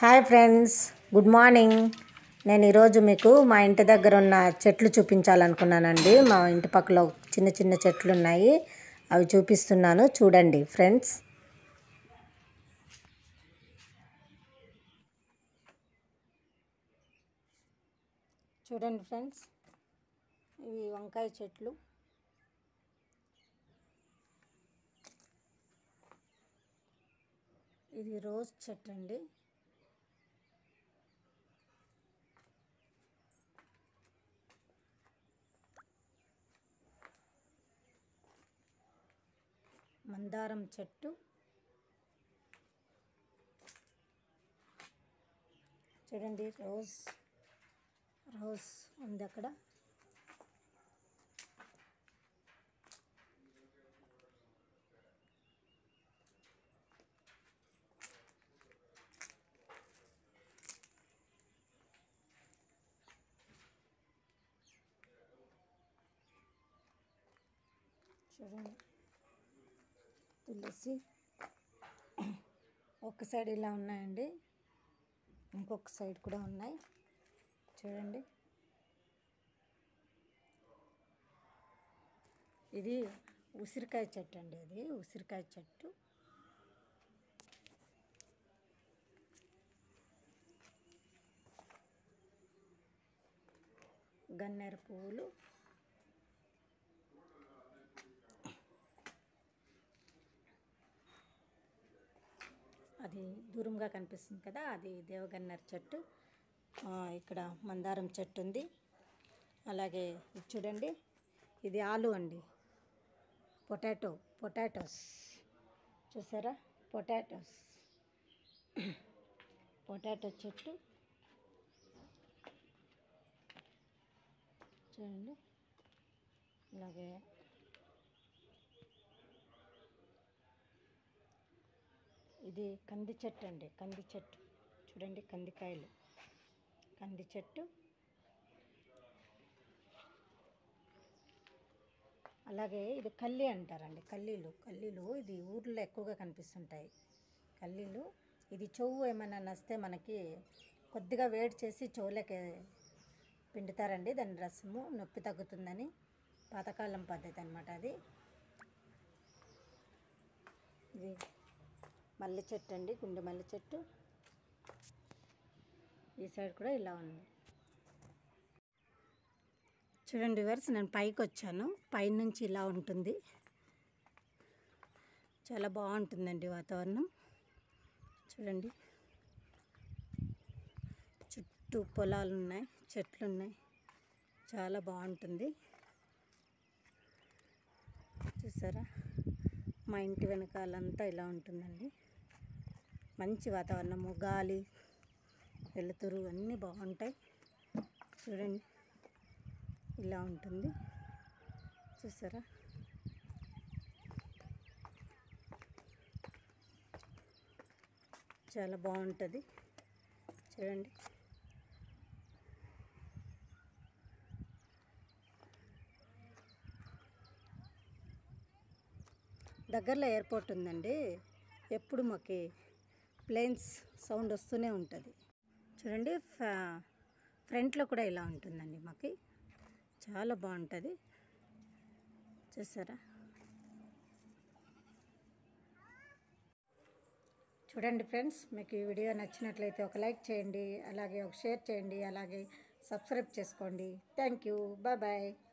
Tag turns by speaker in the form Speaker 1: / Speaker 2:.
Speaker 1: hi friends good morning నేను ఈరోజు మీకు మా ఇంటి దగ్గర ఉన్న చెట్లు చూపించాలనుకున్నానండి మా ఇంటి పక్కలో చిన్న చిన్న చెట్లు ఉన్నాయి అవి చూపిస్తున్నాను చూడండి ఫ్రెండ్స్ చూడండి ఫ్రెండ్స్ ఇవి వంకాయ చెట్లు ఇది రోజ్ చెట్టు అండి మందారం చెట్టు చూడండి రోజ్ రోజ్ ఉంది అక్కడ చూడండి తులసి ఒక సైడ్ ఇలా ఉన్నాయండి ఇంకొక సైడ్ కూడా ఉన్నాయి చూడండి ఇది ఉసిరికాయ చెట్టు అండి అది ఉసిరికాయ చెట్టు గన్నేరు పువ్వులు అది దూరంగా కనిపిస్తుంది కదా అది దేవగన్నర్ చెట్టు ఆ, ఇక్కడ మందారం చెట్టు ఉంది అలాగే ఇది చూడండి ఇది ఆలు అండి పొటాటో పొటాటోస్ చూసారా పొటాటోస్ పొటాటో చెట్టు చూడండి అలాగే ఇది కంది చెట్టు అండి కంది చెట్టు చూడండి కందికాయలు కంది చెట్టు అలాగే ఇది కల్లి అంటారండి కల్లీలు కల్లీలు ఇది ఊర్లో ఎక్కువగా కనిపిస్తుంటాయి కల్లీలు ఇది చెవు ఏమైనా నస్తే మనకి కొద్దిగా వేడి చేసి చెవులకి పిండుతారండి దాని రసము నొప్పి తగ్గుతుందని పాతకాలం పద్ధతి అనమాట అది ఇది మల్లె చెట్టు అండి గుండె మల్లె చెట్టు ఈ సైడ్ కూడా ఇలా ఉంది చూడండి వర్స్ నేను పైకి వచ్చాను పైనుంచి ఇలా ఉంటుంది చాలా బాగుంటుందండి వాతావరణం చూడండి చుట్టూ పొలాలు ఉన్నాయి చెట్లు ఉన్నాయి చాలా బాగుంటుంది చూసారా మా ఇంటి వెనకాలంతా ఇలా ఉంటుందండి మంచి వాతావరణము గాలి వెలుతురు అన్నీ బాగుంటాయి చూడండి ఇలా ఉంటుంది చూసారా చాలా బాగుంటుంది చూడండి దగ్గరలో ఎయిర్పోర్ట్ ఉందండి ఎప్పుడు మాకు ప్లేన్స్ సౌండ్ వస్తూనే ఉంటుంది చూడండి ఫ- ఫ్రంట్లో కూడా ఇలా ఉంటుందండి మాకు చాలా బాగుంటుంది చూసారా చూడండి ఫ్రెండ్స్ మీకు ఈ వీడియో నచ్చినట్లయితే ఒక లైక్ చేయండి అలాగే ఒక షేర్ చేయండి అలాగే సబ్స్క్రైబ్ చేసుకోండి థ్యాంక్ యూ బాయ్ బాయ్